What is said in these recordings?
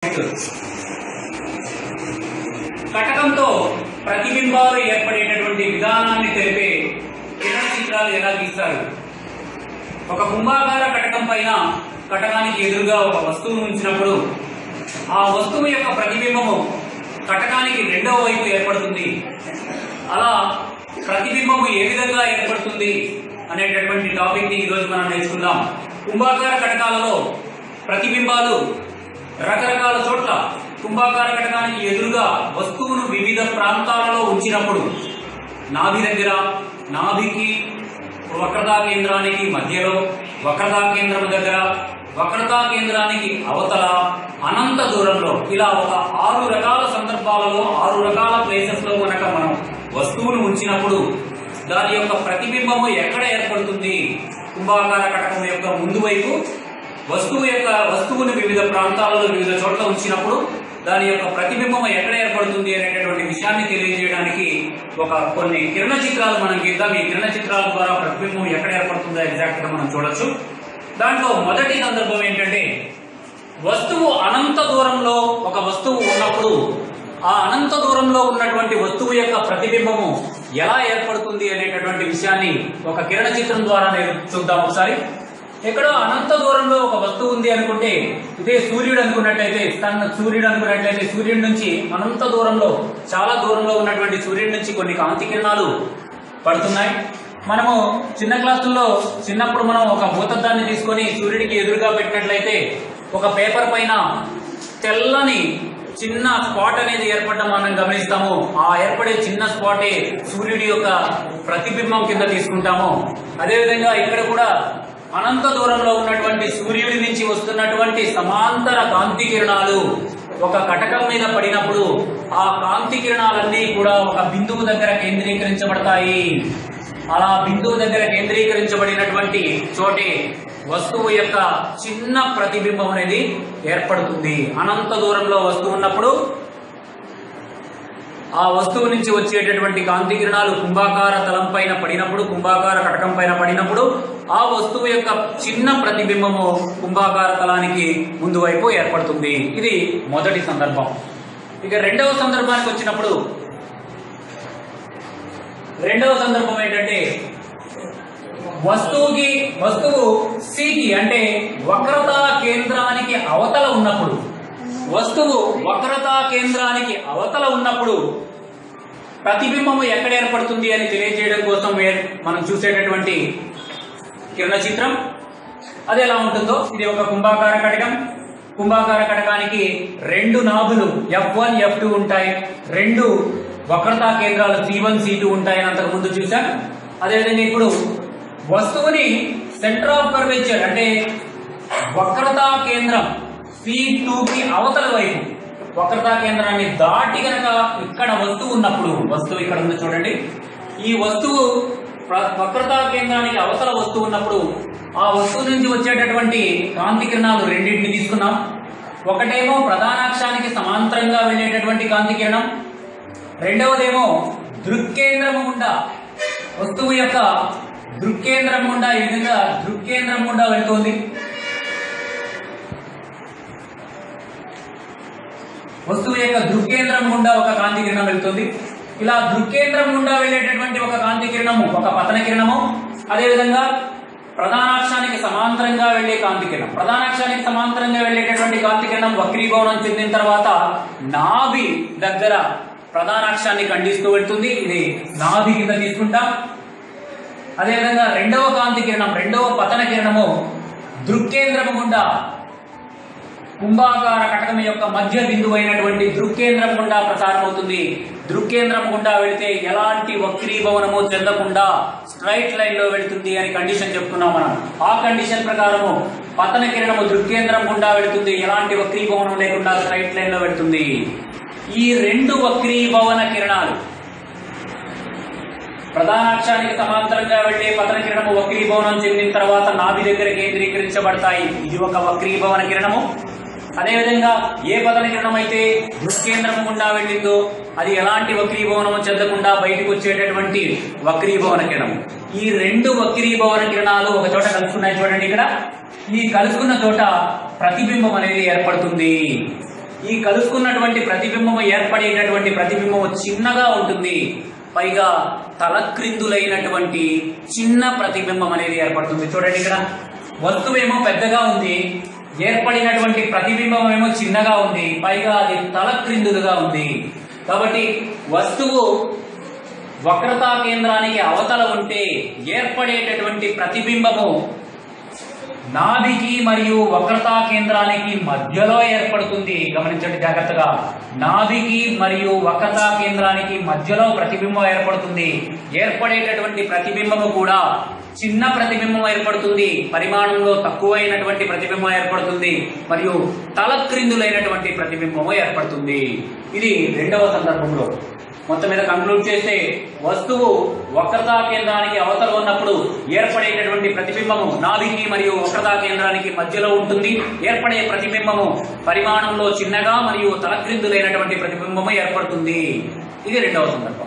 topic కటకంతో ప్రతిబింబాలు ఏర్పడేటటువంటి విధానాన్ని తెలిపే కిరణ చిత్రాలు ఎలా గీస్తారు ఒక కుంభాకార కటకం పైన కటకానికి ఎదురుగా ఒక వస్తువును ఉంచినప్పుడు ఆ వస్తువు యొక్క ప్రతిబింబము కటకానికి రెండవ వైపు ఏర్పడుతుంది అలా ప్రతిబింబము ఏ విధంగా ఏర్పడుతుంది అనేటటువంటి టాపిక్ ని ఈరోజు మనం నేర్చుకుందాం కుంభాకార కటకాలలో ప్రతిబింబాలు రకరకాల చోట్ల కుంభాకార కటకానికి ఎదురుగా వస్తువును వివిధ ప్రాంతాలలో ఉంచినప్పుడు నాభి దగ్గర నాభికి వక్రతా కేంద్రానికి మధ్యలో వక్రతా కేంద్రం దగ్గర వక్రతా కేంద్రానికి అవతల అనంత దూరంలో ఇలా ఒక ఆరు రకాల సందర్భాలలో ఆరు రకాల ప్లేసెస్ లో కనుక మనం వస్తువును ఉంచినప్పుడు దాని యొక్క ప్రతిబింబము ఎక్కడ ఏర్పడుతుంది కుంభాకార కటకం యొక్క ముందు వైపు వస్తువు యొక్క వస్తువుని వివిధ ప్రాంతాలలో వివిధ చోట్ల ఉంచినప్పుడు దాని యొక్క ప్రతిబింబం ఎక్కడ ఏర్పడుతుంది అనేటటువంటి విషయాన్ని తెలియజేయడానికి ఒక కొన్ని కిరణ చిత్రాలు మనం గీద్దాం ఈ కిరణ చిత్రాల ద్వారా ప్రతిబింబం ఎక్కడ ఏర్పడుతుందో ఎగ్జాక్ట్ గా మనం చూడొచ్చు దాంట్లో మొదటి సందర్భం ఏంటంటే వస్తువు అనంత దూరంలో ఒక వస్తువు ఉన్నప్పుడు ఆ అనంత దూరంలో ఉన్నటువంటి వస్తువు యొక్క ప్రతిబింబము ఎలా ఏర్పడుతుంది అనేటటువంటి విషయాన్ని ఒక కిరణ చిత్రం ద్వారా నేను చూద్దాం ఒకసారి ఎక్కడో అనంత దూరంలో ఒక వస్తువు ఉంది అనుకుంటే ఇదే సూర్యుడు అనుకున్నట్లయితే తన సూర్యుడు అనుకున్నట్లయితే సూర్యుడి నుంచి అనంత దూరంలో చాలా దూరంలో ఉన్నటువంటి సూర్యుడి నుంచి కొన్ని కాంతి కిరణాలు పడుతున్నాయి మనము చిన్న క్లాసుల్లో చిన్నప్పుడు మనం ఒక భూతద్దాన్ని తీసుకొని సూర్యుడికి ఎదురుగా పెట్టినట్లయితే ఒక పేపర్ పైన తెల్లని చిన్న స్పాట్ అనేది ఏర్పడడం మనం గమనిస్తాము ఆ ఏర్పడే చిన్న స్పాటే సూర్యుడి యొక్క ప్రతిబింబం కింద తీసుకుంటాము అదేవిధంగా ఇక్కడ కూడా అనంత దూరంలో ఉన్నటువంటి సూర్యుడి నుంచి వస్తున్నటువంటి సమాంతర కాంతి కిరణాలు ఒక కటకం మీద పడినప్పుడు ఆ కాంతి కిరణాలన్నీ కూడా ఒక బిందువు దగ్గర కేంద్రీకరించబడతాయి అలా బిందువు దగ్గర కేంద్రీకరించబడినటువంటి చోటే వస్తువు యొక్క చిన్న ప్రతిబింబం అనేది ఏర్పడుతుంది అనంత దూరంలో వస్తువు ఉన్నప్పుడు ఆ వస్తువు నుంచి వచ్చేటటువంటి కాంతి కిరణాలు కుంభాకార తలం పైన పడినప్పుడు కుంభాకార కటకం పైన పడినప్పుడు ఆ వస్తువు యొక్క చిన్న ప్రతిబింబము కుంభాకార తలానికి ముందు వైపు ఏర్పడుతుంది ఇది మొదటి సందర్భం ఇక రెండవ సందర్భానికి వచ్చినప్పుడు రెండవ సందర్భం ఏంటంటే వస్తువుకి వస్తువు సికి అంటే వక్రతా కేంద్రానికి అవతల ఉన్నప్పుడు వస్తువు వక్రతా కేంద్రానికి అవతల ఉన్నప్పుడు ప్రతిబింబము ఎక్కడ ఏర్పడుతుంది అని తెలియజేయడం కోసం ఏ- మనం చూసేటటువంటి కిరణ చిత్రం అది ఎలా ఉంటుందో ఇది ఒక కుంభాకార కటకం కుంభాకార కటకానికి రెండు నాభులు ఎఫ్ వన్ ఎఫ్ టూ ఉంటాయి రెండు వక్రతా కేంద్రాలు సి వన్ సి టూ ఉంటాయని అంతకు ముందు చూసాం అదేవిధంగా ఇప్పుడు వస్తువుని సెంటర్ ఆఫ్ కర్వేచర్ అంటే వక్రతా కేంద్రం సి కి అవతల వైపు వక్రతా కేంద్రాన్ని దాటి గనక ఇక్కడ వస్తువు ఉన్నప్పుడు వస్తువు ఇక్కడ ఉంది చూడండి ఈ వస్తువు ప్ర- వక్రతా కేంద్రానికి అవతల వస్తువు ఉన్నప్పుడు ఆ వస్తువు నుంచి వచ్చేటటువంటి కాంతి కిరణాలు రెండింటిని తీసుకున్నాం ఒకటేమో ప్రధానాక్షానికి సమాంతరంగా వెళ్ళేటటువంటి కాంతి కిరణం రెండవదేమో దృక్కేంద్రము గుండా వస్తువు యొక్క దృక్కేంద్రం గుండా ఈ విధంగా దృక్కేంద్రం గుండా వెళ్తుంది వస్తువు యొక్క దృక్కేంద్రం గుండా ఒక కాంతి కిరణం వెళ్తుంది ఇలా దృక్కేంద్రం గుండా వెళ్ళేటటువంటి ఒక కాంతి కిరణము ఒక పతన కిరణము అదేవిధంగా ప్రధానాక్షానికి సమాంతరంగా వెళ్లే కాంతి కిరణం ప్రధానాక్షానికి సమాంతరంగా వెళ్ళేటటువంటి కాంతి కిరణం వక్రీభవనం చెందిన తర్వాత నాభి దగ్గర ప్రధానాక్షాన్ని ఖండిస్తూ వెళ్తుంది ఇది నాభి కింద తీసుకుంటాం అదేవిధంగా రెండవ కాంతి కిరణం రెండవ పతన కిరణము దృక్కేంద్రము గుండా కుంభాకార కటకం యొక్క మధ్య బిందువు అయినటువంటి దృక్కేంద్రం గుండా ప్రసారం అవుతుంది దృక్కేంద్రం గుండా వెళితే ఎలాంటి వక్రీభవనము చెందకుండా స్ట్రైట్ లైన్ లో వెళుతుంది అని కండిషన్ చెప్తున్నాం మనం ఆ కండిషన్ ప్రకారము పతన కిరణము దృక్కేంద్రం గుండా వెళుతుంది ఎలాంటి వక్రీభవనం లేకుండా స్ట్రైట్ లైన్ లో వెళుతుంది ఈ రెండు వక్రీభవన కిరణాలు ప్రధానాక్షానికి సమాంతరంగా వెళ్లే పతన కిరణము వక్రీభవనం చెందిన తర్వాత నాభి దగ్గర కేంద్రీకరించబడతాయి ఇది ఒక వక్రీభవన కిరణము అదేవిధంగా ఏ పతన కిరణం అయితే దృక్కేంద్రము గుండా వెళ్ళిందో అది ఎలాంటి వక్రీభవనము చెందకుండా బయటకు వచ్చేటటువంటి వక్రీభవన కిరణం ఈ రెండు వక్రీభవన కిరణాలు ఒక చోట కలుసుకున్నాయి చూడండి ఇక్కడ ఈ కలుసుకున్న చోట ప్రతిబింబం అనేది ఏర్పడుతుంది ఈ కలుసుకున్నటువంటి ప్రతిబింబము ఏర్పడేటటువంటి ప్రతిబింబము చిన్నగా ఉంటుంది పైగా తలక్రిందులైనటువంటి చిన్న ప్రతిబింబం అనేది ఏర్పడుతుంది చూడండి ఇక్కడ వస్తువేమో పెద్దగా ఉంది ఏర్పడినటువంటి ప్రతిబింబం ఏమో చిన్నగా ఉంది పైగా అది తలక్రిందులుగా ఉంది కాబట్టి వస్తువు వక్రతా కేంద్రానికి అవతల ఉంటే ఏర్పడేటటువంటి ప్రతిబింబము నాభికి మరియు వక్రతా కేంద్రానికి మధ్యలో ఏర్పడుతుంది గమనించండి జాగ్రత్తగా నాభికి మరియు వక్రతా కేంద్రానికి మధ్యలో ప్రతిబింబం ఏర్పడుతుంది ఏర్పడేటటువంటి ప్రతిబింబము కూడా చిన్న ప్రతిబింబం ఏర్పడుతుంది పరిమాణంలో తక్కువైనటువంటి ప్రతిబింబం ఏర్పడుతుంది మరియు తలక్రిందులైనటువంటి ప్రతిబింబము ఏర్పడుతుంది ఇది రెండవ సందర్భంలో మొత్తం మీద కంక్లూడ్ చేస్తే వస్తువు వక్రతా కేంద్రానికి అవతల ఉన్నప్పుడు ఏర్పడేటటువంటి ప్రతిబింబము నాభికి మరియు వక్రతా కేంద్రానికి మధ్యలో ఉంటుంది ఏర్పడే ప్రతిబింబము పరిమాణంలో చిన్నగా మరియు తలక్రిందులైనటువంటి ప్రతిబింబము ఏర్పడుతుంది ఇది రెండవ సందర్భం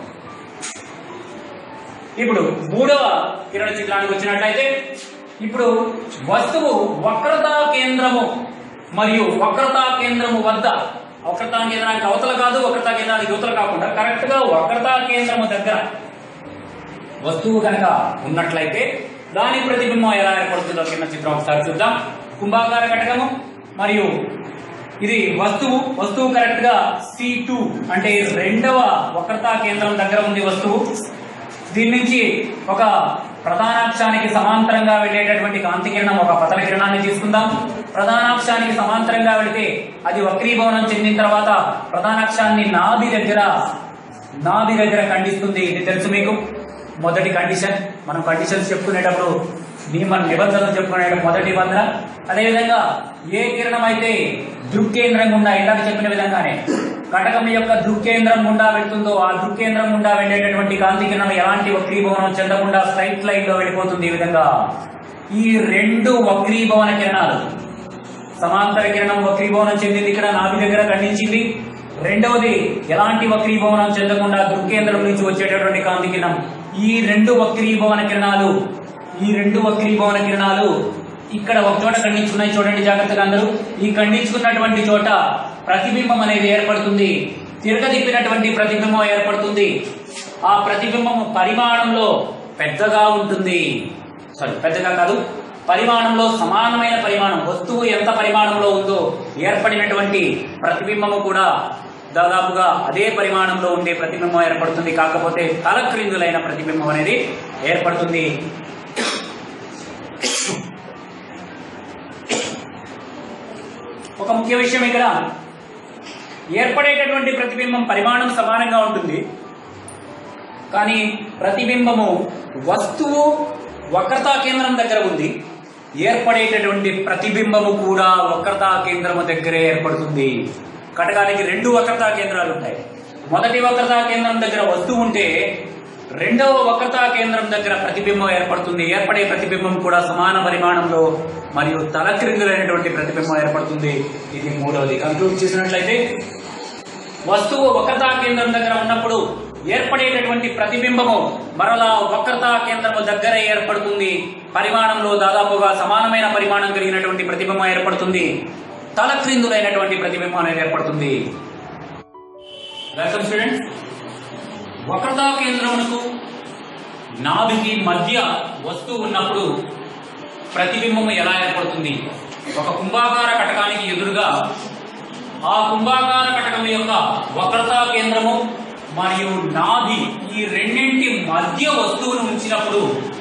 ఇప్పుడు మూడవ కిరణ చిత్రానికి వచ్చినట్లయితే ఇప్పుడు వస్తువు వక్రతా కేంద్రము మరియు వక్రతా కేంద్రము వద్ద వక్రతా కేంద్రానికి అవతల కాదు వక్రతా కేంద్రానికి యువతల కాకుండా కరెక్ట్ గా వక్రతా కేంద్రము దగ్గర వస్తువు కనుక ఉన్నట్లయితే దాని ప్రతిబింబం ఎలా ఏర్పడుతుందో కింద చిత్రం ఒకసారి చూద్దాం కుంభాకార కటకము మరియు ఇది వస్తువు వస్తువు కరెక్ట్ గా సి టూ అంటే రెండవ వక్రతా కేంద్రం దగ్గర ఉంది వస్తువు దీని నుంచి ఒక ప్రధానాక్షానికి సమాంతరంగా వెళ్ళేటటువంటి కాంతి కిరణం ఒక పతన కిరణాన్ని తీసుకుందాం ప్రధానాక్షానికి సమాంతరంగా వెళితే అది వక్రీభవనం చెందిన తర్వాత ప్రధానాక్షాన్ని నాభి దగ్గర నాభి దగ్గర ఖండిస్తుంది ఇది తెలుసు మీకు మొదటి కండిషన్ మనం కండిషన్స్ చెప్పుకునేటప్పుడు నియమ నిబంధనలు చెప్పుకునేటప్పుడు మొదటి నిబంధన అదేవిధంగా ఏ కిరణం అయితే దృక్కేంద్రం గుండా ఇందాక చెప్పిన విధంగానే కటకం యొక్క దృక్కేంద్రం గుండా వెళ్తుందో ఆ దృక్కేంద్రం గుండా వెళ్ళేటటువంటి కాంతి కిరణం ఎలాంటి వక్రీభవనం చెందకుండా స్ట్రైట్ లైన్ లో వెళ్ళిపోతుంది ఈ విధంగా ఈ రెండు వక్రీభవన కిరణాలు సమాంతర కిరణం వక్రీభవనం చెందింది ఇక్కడ నాభి దగ్గర ఖండించింది రెండవది ఎలాంటి వక్రీభవనం చెందకుండా దృక్కేంద్రం నుంచి వచ్చేటటువంటి కాంతి కిరణం ఈ రెండు వక్రీభవన కిరణాలు ఈ రెండు వక్రీభవన కిరణాలు ఇక్కడ ఒక చోట ఖండించుకున్నాయి చూడండి జాగ్రత్తగా అందరూ ఈ ఖండించుకున్నటువంటి చోట ప్రతిబింబం అనేది ఏర్పడుతుంది తిరగదిప్పినటువంటి ప్రతిబింబం ఏర్పడుతుంది ఆ ప్రతిబింబం పరిమాణంలో పెద్దగా ఉంటుంది సారీ పెద్దగా కాదు పరిమాణంలో సమానమైన పరిమాణం వస్తువు ఎంత పరిమాణంలో ఉందో ఏర్పడినటువంటి ప్రతిబింబము కూడా దాదాపుగా అదే పరిమాణంలో ఉండే ప్రతిబింబం ఏర్పడుతుంది కాకపోతే తలక్రిందులైన ప్రతిబింబం అనేది ఏర్పడుతుంది ఒక ముఖ్య విషయం ఇక్కడ ఏర్పడేటటువంటి ప్రతిబింబం పరిమాణం సమానంగా ఉంటుంది కానీ ప్రతిబింబము వస్తువు వక్రతా కేంద్రం దగ్గర ఉంది ఏర్పడేటటువంటి ప్రతిబింబము కూడా వక్రతా కేంద్రము దగ్గరే ఏర్పడుతుంది కటకానికి రెండు వక్రతా కేంద్రాలు ఉంటాయి మొదటి వక్రతా కేంద్రం దగ్గర వస్తువు ఉంటే రెండవ వక్రతా కేంద్రం దగ్గర ప్రతిబింబం ఏర్పడుతుంది ఏర్పడే ప్రతిబింబం కూడా సమాన పరిమాణంలో మరియు తలక్రిందులైనటువంటి ప్రతిబింబం ఏర్పడుతుంది ఇది మూడవది కంక్లూడ్ చేసినట్లయితే వస్తువు వక్రతా కేంద్రం దగ్గర ఉన్నప్పుడు ఏర్పడేటటువంటి ప్రతిబింబము మరలా వక్రతా కేంద్రము దగ్గర ఏర్పడుతుంది పరిమాణంలో దాదాపుగా సమానమైన పరిమాణం కలిగినటువంటి ప్రతిబింబం ఏర్పడుతుంది తలక్రిందులైనటువంటి ప్రతిబింబం అనేది ఏర్పడుతుంది వెల్కమ్ స్టూడెంట్స్ వక్రతా కేంద్రమునకు నాభికి మధ్య వస్తువు ఉన్నప్పుడు ప్రతిబింబము ఎలా ఏర్పడుతుంది ఒక కుంభాకార కటకానికి ఎదురుగా ఆ కుంభాకార కటకం యొక్క వక్రతా కేంద్రము మరియు నాభి ఈ రెండింటి మధ్య వస్తువును ఉంచినప్పుడు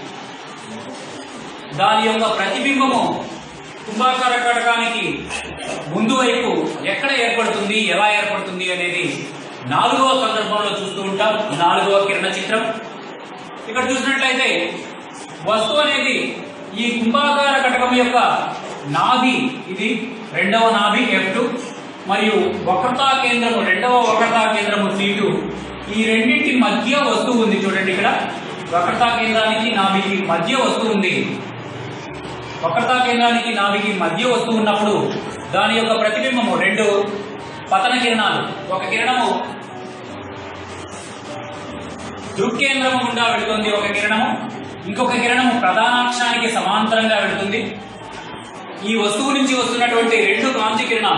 దాని యొక్క ప్రతిబింబము కుంభాకార కటకానికి ముందు వైపు ఎక్కడ ఏర్పడుతుంది ఎలా ఏర్పడుతుంది అనేది నాలుగవ సందర్భంలో చూస్తూ ఉంటాం నాలుగవ కిరణ చిత్రం ఇక్కడ చూసినట్లయితే వస్తువు అనేది ఈ కుంభాకార కటకం యొక్క నాభి ఇది రెండవ నాభి ఎఫ్ మరియు వక్రతా కేంద్రము రెండవ వక్రతా కేంద్రము సీటు ఈ రెండింటి మధ్య వస్తువు ఉంది చూడండి ఇక్కడ వక్రతా కేంద్రానికి నాభికి మధ్య వస్తువు ఉంది వక్రతా కేంద్రానికి నాభికి మధ్య వస్తువు ఉన్నప్పుడు దాని యొక్క ప్రతిబింబము రెండు పతన కిరణాలు ఒక కిరణము దృక్కేంద్రము గుండా వెళుతుంది ఒక కిరణము ఇంకొక కిరణము ప్రధానాక్షానికి సమాంతరంగా వెళుతుంది ఈ వస్తువు నుంచి వస్తున్నటువంటి రెండు కాంతి కిరణాలు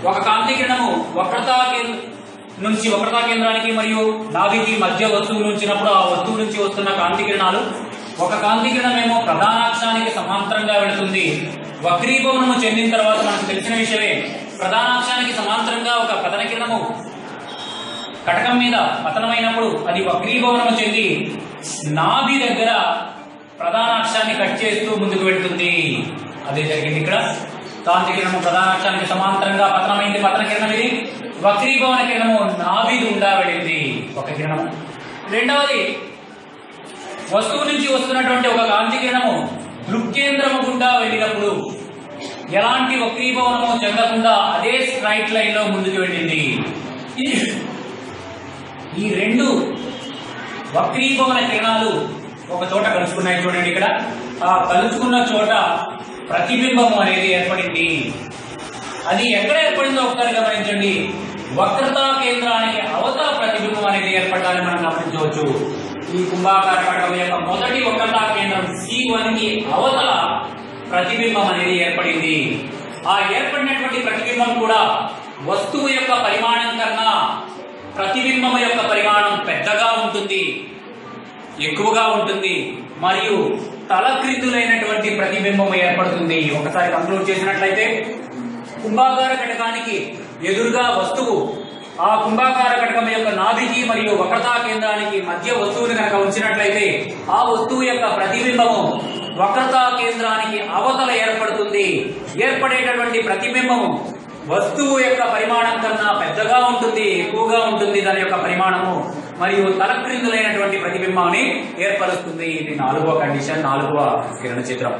ఒక కాంతి కిరణము వక్రతా కేంద్ర నుంచి వక్రతా కేంద్రానికి మరియు నాభికి మధ్య వస్తువు ఉంచినప్పుడు ఆ వస్తువు నుంచి వస్తున్న కాంతి కిరణాలు ఒక కాంతి కిరణం ఏమో ప్రధానాక్షానికి సమాంతరంగా వెళుతుంది వక్రీభవనము చెందిన తర్వాత మనకు తెలిసిన విషయమే ప్రధానాక్షానికి సమాంతరంగా ఒక పతన కిరణము కటకం మీద పతనమైనప్పుడు అది వక్రీభవనము చెంది నాభి దగ్గర ప్రధాన అక్షాన్ని కట్ చేస్తూ ముందుకు వెళ్తుంది అదే జరిగింది ఇక్కడ కాంతి కిరణము ప్రధాన అక్షానికి సమాంతరంగా పతనమైంది పతన కిరణం ఇది వక్రీభవన కిరణము నాభి గుండా వెళ్ళింది ఒక కిరణము రెండవది వస్తువు నుంచి వస్తున్నటువంటి ఒక కాంతి కిరణము దృక్కేంద్రము గుండా వెళ్ళినప్పుడు ఎలాంటి వక్రీభవనము చెందకుండా అదే స్ట్రైట్ లైన్ లో ముందుకు వెళ్ళింది ఈ- ఈ రెండు వక్రీభవన కిరణాలు ఒక చోట కలుసుకున్నాయి చూడండి ఇక్కడ ఆ కలుసుకున్న చోట ప్రతిబింబము అనేది ఏర్పడింది అది ఎక్కడ ఏర్పడిందో ఒకసారి గమనించండి వక్రతా కేంద్రానికి అవతల ప్రతిబింబం అనేది ఏర్పడాలని మనం గమనించవచ్చు ఈ కుంభాకార కటకం యొక్క మొదటి వక్రతా కేంద్రం సి వన్ కి అవతల ప్రతిబింబం అనేది ఏర్పడింది ఆ ఏర్పడినటువంటి ప్రతిబింబం కూడా వస్తువు యొక్క పరిమాణం కన్నా ప్రతిబింబం యొక్క పరిమాణం పెద్దగా ఉంటుంది ఎక్కువగా ఉంటుంది మరియు తలక్రిందులైనటువంటి ప్రతిబింబం ఏర్పడుతుంది ఒకసారి కంక్లూడ్ చేసినట్లయితే కుంభాకార కటకానికి ఎదురుగా వస్తువు ఆ కుంభాకార కటకం యొక్క నాభికి మరియు వక్రతా కేంద్రానికి మధ్య వస్తువుని కనుక ఉంచినట్లయితే ఆ వస్తువు యొక్క ప్రతిబింబము వక్రతా కేంద్రానికి అవతల ఏర్పడుతుంది ఏర్పడేటటువంటి ప్రతిబింబము వస్తువు యొక్క పరిమాణం కన్నా పెద్దగా ఉంటుంది ఎక్కువగా ఉంటుంది దాని యొక్క పరిమాణము మరియు తలక్రిందులైనటువంటి ప్రతిబింబాన్ని ఏర్పరుస్తుంది ఇది నాలుగవ కండిషన్ నాలుగవ కిరణ చిత్రం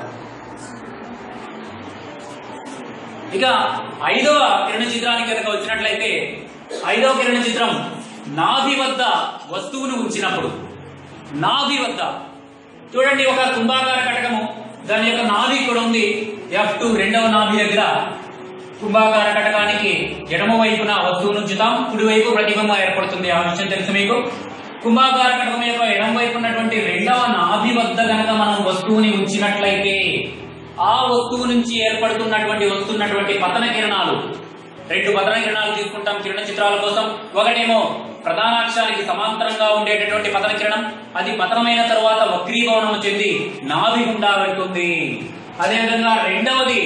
ఇక ఐదవ కిరణ చిత్రానికి కనుక వచ్చినట్లయితే ఐదవ కిరణ చిత్రం నాభి వద్ద వస్తువును ఉంచినప్పుడు నాభి వద్ద చూడండి ఒక కుంభాకార కటకము దాని యొక్క నాభి కూడా ఉంది ఎఫ్ టూ రెండవ నాభి దగ్గర కుంభాకార కటకానికి ఎడమ వైపున వస్తువును ఉంచుతాం కుడి వైపు ప్రతిబింబం ఏర్పడుతుంది ఆ విషయం తెలుసు మీకు కుంభాకార కటకం యొక్క ఎడమ వైపు ఉన్నటువంటి రెండవ నాభి వద్ద గనక మనం వస్తువుని ఉంచినట్లయితే ఆ వస్తువు నుంచి ఏర్పడుతున్నటువంటి వస్తున్నటువంటి పతన కిరణాలు రెండు పతన కిరణాలు తీసుకుంటాం కిరణ చిత్రాల కోసం ఒకటేమో ప్రధానాక్షానికి సమాంతరంగా ఉండేటటువంటి పతన కిరణం అది పతనమైన తరువాత వక్రీభవనం చెంది నాభి గుండా వెళ్తుంది అదేవిధంగా రెండవది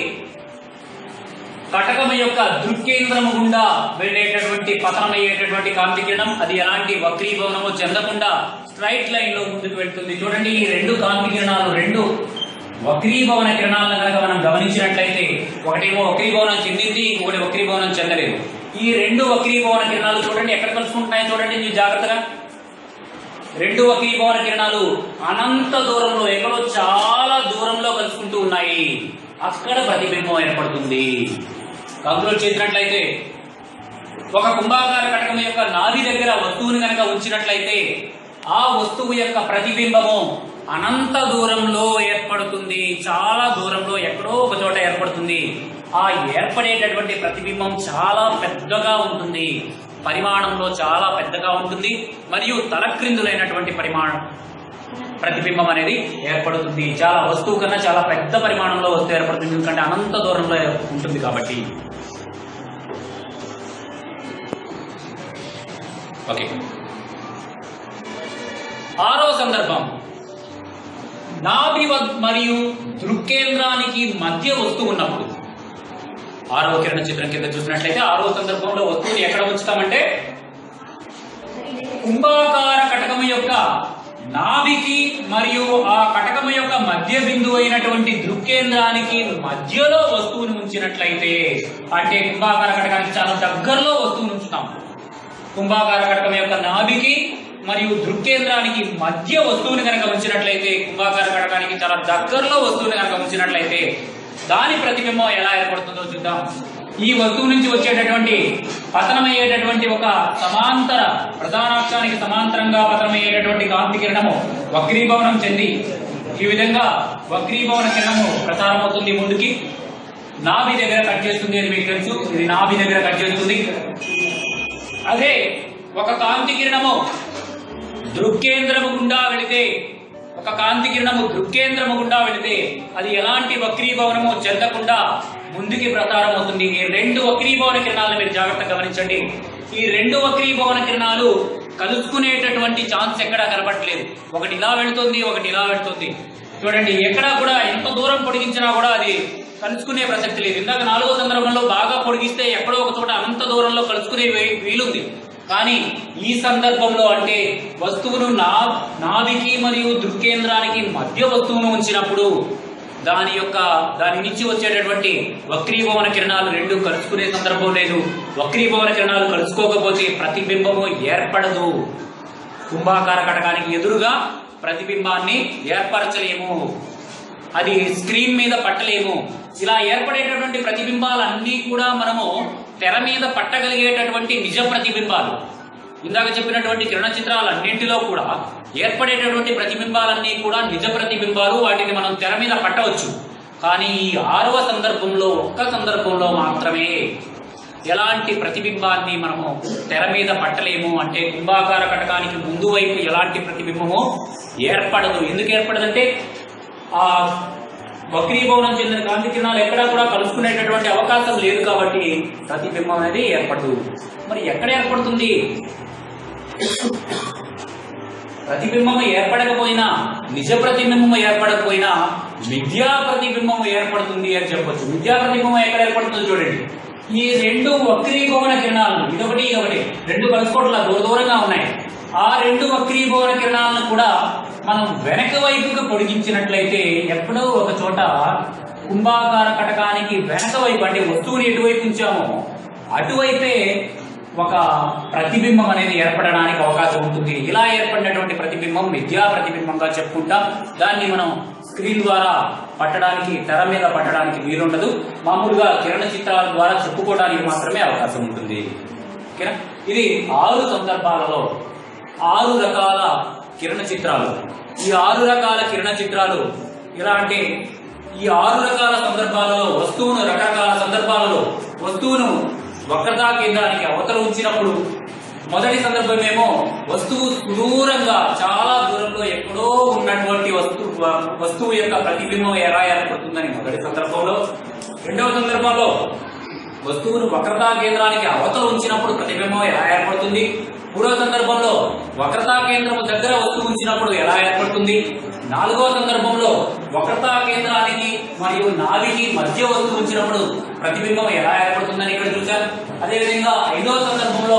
కటకం యొక్క దృక్కేంద్రము గుండా వెళ్ళేటటువంటి పతనమయ్యేటటువంటి కాంతి కిరణం అది ఎలాంటి వక్రీభవనము చెందకుండా స్ట్రైట్ లైన్ లో ముందుకు వెళ్తుంది చూడండి ఈ రెండు కాంతి కిరణాలు రెండు వక్రీభవన కిరణాలను కనుక మనం గమనించినట్లయితే ఒకటేమో వక్రీభవనం చెందింది ఇంకొకటి వక్రీభవనం చెందలేదు ఈ రెండు వక్రీభవన కిరణాలు చూడండి ఎక్కడ కలుసుకుంటున్నాయో చూడండి మీరు జాగ్రత్తగా రెండు వక్రీభవన కిరణాలు అనంత దూరంలో ఎక్కడో చాలా దూరంలో కలుసుకుంటూ ఉన్నాయి అక్కడ ప్రతిబింబం ఏర్పడుతుంది కంక్లూడ్ చేసినట్లయితే ఒక కుంభాకార కటకం యొక్క నాభి దగ్గర వస్తువుని కనుక ఉంచినట్లయితే ఆ వస్తువు యొక్క ప్రతిబింబము అనంత దూరంలో ఏర్పడుతుంది చాలా దూరంలో ఎక్కడో ఒక చోట ఏర్పడుతుంది ఆ ఏర్పడేటటువంటి ప్రతిబింబం చాలా పెద్దగా ఉంటుంది పరిమాణంలో చాలా పెద్దగా ఉంటుంది మరియు తలక్రిందులైనటువంటి పరిమాణం ప్రతిబింబం అనేది ఏర్పడుతుంది చాలా వస్తువు కన్నా చాలా పెద్ద పరిమాణంలో వస్తూ ఏర్పడుతుంది ఎందుకంటే అనంత దూరంలో ఉంటుంది కాబట్టి ఓకే ఆరో సందర్భం నాభి వద్- మరియు దృక్కేంద్రానికి మధ్య వస్తువు ఉన్నప్పుడు ఆరో కిరణ చిత్రం కింద చూసినట్లయితే ఆరో సందర్భంలో వస్తువుని ఎక్కడ ఉంచుతామంటే కుంభాకార కటకము యొక్క నాభికి మరియు ఆ కటకము యొక్క మధ్య బిందువు అయినటువంటి దృక్కేంద్రానికి మధ్యలో వస్తువుని ఉంచినట్లయితే అంటే కుంభాకార కటకానికి చాలా దగ్గరలో వస్తువుని ఉంచుతాం కుంభాకార కటకం యొక్క నాభికి మరియు దృక్కేంద్రానికి మధ్య వస్తువుని కనుక ఉంచినట్లయితే కుంభాకార కటకానికి చాలా దగ్గరలో వస్తువుని కనుక ఉంచినట్లయితే దాని ప్రతిబింబం ఎలా ఏర్పడుతుందో చూద్దాం ఈ వస్తువు నుంచి వచ్చేటటువంటి పతనమయ్యేటటువంటి ఒక సమాంతర ప్రధానాక్షానికి సమాంతరంగా పతనమయ్యేటటువంటి కాంతి కిరణము వక్రీభవనం చెంది ఈ విధంగా వక్రీభవన కిరణము ప్రసారం అవుతుంది ముందుకి నాభి దగ్గర కట్ చేస్తుంది అని మీకు తెలుసు ఇది నాభి దగ్గర కట్ చేస్తుంది అదే ఒక కాంతి కిరణము దృక్కేంద్రము గుండా వెళితే ఒక కాంతి కిరణము దృక్కేంద్రము గుండా వెళితే అది ఎలాంటి వక్రీభవనము చెందకుండా ముందుకి ప్రసారం అవుతుంది ఈ రెండు వక్రీభవన కిరణాలను మీరు జాగ్రత్తగా గమనించండి ఈ రెండు వక్రీభవన కిరణాలు కలుసుకునేటటువంటి ఛాన్స్ ఎక్కడా కనబడట్లేదు ఒకటి ఇలా వెళుతుంది ఒకటి ఇలా వెళుతుంది చూడండి ఎక్కడా కూడా ఎంత దూరం పొడిగించినా కూడా అది కలుసుకునే ప్రసక్తి లేదు ఇందాక నాలుగో సందర్భంలో బాగా పొడిగిస్తే ఎక్కడో ఒక చోట అనంత దూరంలో కలుసుకునే వీ- వీలుంది కానీ ఈ సందర్భంలో అంటే వస్తువును నా నాభికి మరియు దృక్కేంద్రానికి మధ్య వస్తువును ఉంచినప్పుడు దాని యొక్క దాని నుంచి వచ్చేటటువంటి వక్రీభవన కిరణాలు రెండు కలుసుకునే సందర్భం లేదు వక్రీభవన కిరణాలు కలుసుకోకపోతే ప్రతిబింబము ఏర్పడదు కుంభాకార కటకానికి ఎదురుగా ప్రతిబింబాన్ని ఏర్పరచలేము అది స్క్రీన్ మీద పట్టలేము ఇలా ఏర్పడేటటువంటి ప్రతిబింబాలన్నీ కూడా మనము తెర మీద పట్టగలిగేటటువంటి నిజ ప్రతిబింబాలు ఇందాక చెప్పినటువంటి కిరణ చిత్రాలన్నింటిలో కూడా ఏర్పడేటటువంటి ప్రతిబింబాలన్నీ కూడా నిజ ప్రతిబింబాలు వాటిని మనం తెర మీద పట్టవచ్చు కానీ ఈ ఆరవ సందర్భంలో ఒక్క సందర్భంలో మాత్రమే ఎలాంటి ప్రతిబింబాన్ని మనము తెర మీద పట్టలేము అంటే కుంభాకార కటకానికి ముందు వైపు ఎలాంటి ప్రతిబింబము ఏర్పడదు ఎందుకు ఏర్పడదంటే ఆ వక్రీభవనం చెందిన కాంతి కిరణాలు ఎక్కడా కూడా కలుసుకునేటటువంటి అవకాశం లేదు కాబట్టి ప్రతిబింబం అనేది ఏర్పడదు మరి ఎక్కడ ఏర్పడుతుంది ప్రతిబింబము ఏర్పడకపోయినా నిజ ప్రతిబింబము ఏర్పడకపోయినా మిథ్యా ప్రతిబింబం ఏర్పడుతుంది అని చెప్పొచ్చు మిథ్యా ప్రతిబింబం ఎక్కడ ఏర్పడుతుందో చూడండి ఈ రెండు వక్రీభవన కిరణాలను ఇదొకటి ఇదొకటి రెండు కలుసుకోవట్ల దూర దూరంగా ఉన్నాయి ఆ రెండు వక్రీభవన కిరణాలను కూడా మనం వెనక వైపుగా పొడిగించినట్లయితే ఎక్కడో ఒక చోట కుంభాకార కటకానికి వెనక వైపు అంటే వస్తువుని ఎటువైపు ఉంచామో అటువైపే ఒక ప్రతిబింబం అనేది ఏర్పడడానికి అవకాశం ఉంటుంది ఇలా ఏర్పడినటువంటి ప్రతిబింబం మిథ్యా ప్రతిబింబంగా చెప్పుకుంటాం దాన్ని మనం స్క్రీన్ ద్వారా పట్టడానికి తెర మీద పట్టడానికి వీలుండదు మామూలుగా కిరణ చిత్రాల ద్వారా చెప్పుకోవడానికి మాత్రమే అవకాశం ఉంటుంది ఓకేనా ఇది ఆరు సందర్భాలలో ఆరు రకాల కిరణ చిత్రాలు ఈ ఆరు రకాల కిరణ చిత్రాలు ఎలా అంటే ఈ ఆరు రకాల సందర్భాలలో వస్తువును రకరకాల సందర్భాలలో వస్తువును వక్రతా కేంద్రానికి అవతల ఉంచినప్పుడు మొదటి సందర్భమేమో వస్తువు సుదూరంగా చాలా దూరంలో ఎక్కడో ఉన్నటువంటి వస్తువు వస్తువు యొక్క ప్రతిబింబం ఎలా ఏర్పడుతుందని మొదటి సందర్భంలో రెండవ సందర్భంలో వస్తువును వక్రతా కేంద్రానికి అవతల ఉంచినప్పుడు ప్రతిబింబం ఎలా ఏర్పడుతుంది మూడవ సందర్భంలో వక్రతా కేంద్రము దగ్గర వస్తువు ఉంచినప్పుడు ఎలా ఏర్పడుతుంది నాలుగవ సందర్భంలో వక్రతా కేంద్రానికి మరియు నాభికి మధ్య వస్తువు ఉంచినప్పుడు ప్రతిబింబం ఎలా ఏర్పడుతుందని ఇక్కడ చూశారు అదేవిధంగా ఐదవ సందర్భంలో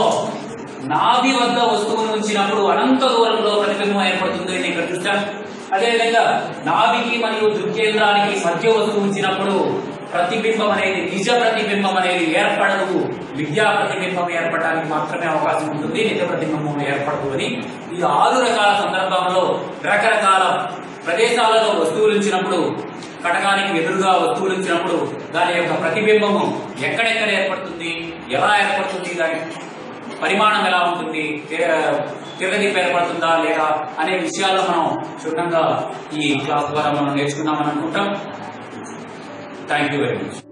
నాభి వద్ద వస్తువును ఉంచినప్పుడు అనంత దూరంలో ప్రతిబింబం ఏర్పడుతుంది అని ఇక్కడ చూశాం అదేవిధంగా నాభికి మరియు దృక్కేంద్రానికి మధ్య వస్తువు ఉంచినప్పుడు ప్రతిబింబం అనేది నిజ ప్రతిబింబం అనేది ఏర్పడదు విద్యా ప్రతిబింబం ఏర్పడడానికి మాత్రమే అవకాశం ఉంటుంది నిజ ప్రతిబింబం ఏర్పడదు అని ఈ ఆరు రకాల సందర్భంలో రకరకాల ప్రదేశాలలో వస్తువులు ఉంచినప్పుడు కటకానికి ఎదురుగా వస్తువులు ఉంచినప్పుడు దాని యొక్క ప్రతిబింబము ఎక్కడెక్కడ ఏర్పడుతుంది ఎలా ఏర్పడుతుంది దాని పరిమాణం ఎలా ఉంటుంది తిర- తిరగదిప్ప ఏర్పడుతుందా లేదా అనే విషయాల్లో మనం క్షుణ్ణంగా ఈ క్లాస్ ద్వారా మనం నేర్చుకున్నామని అనుకుంటాం థ్యాంక్ యూ వెరీ మచ్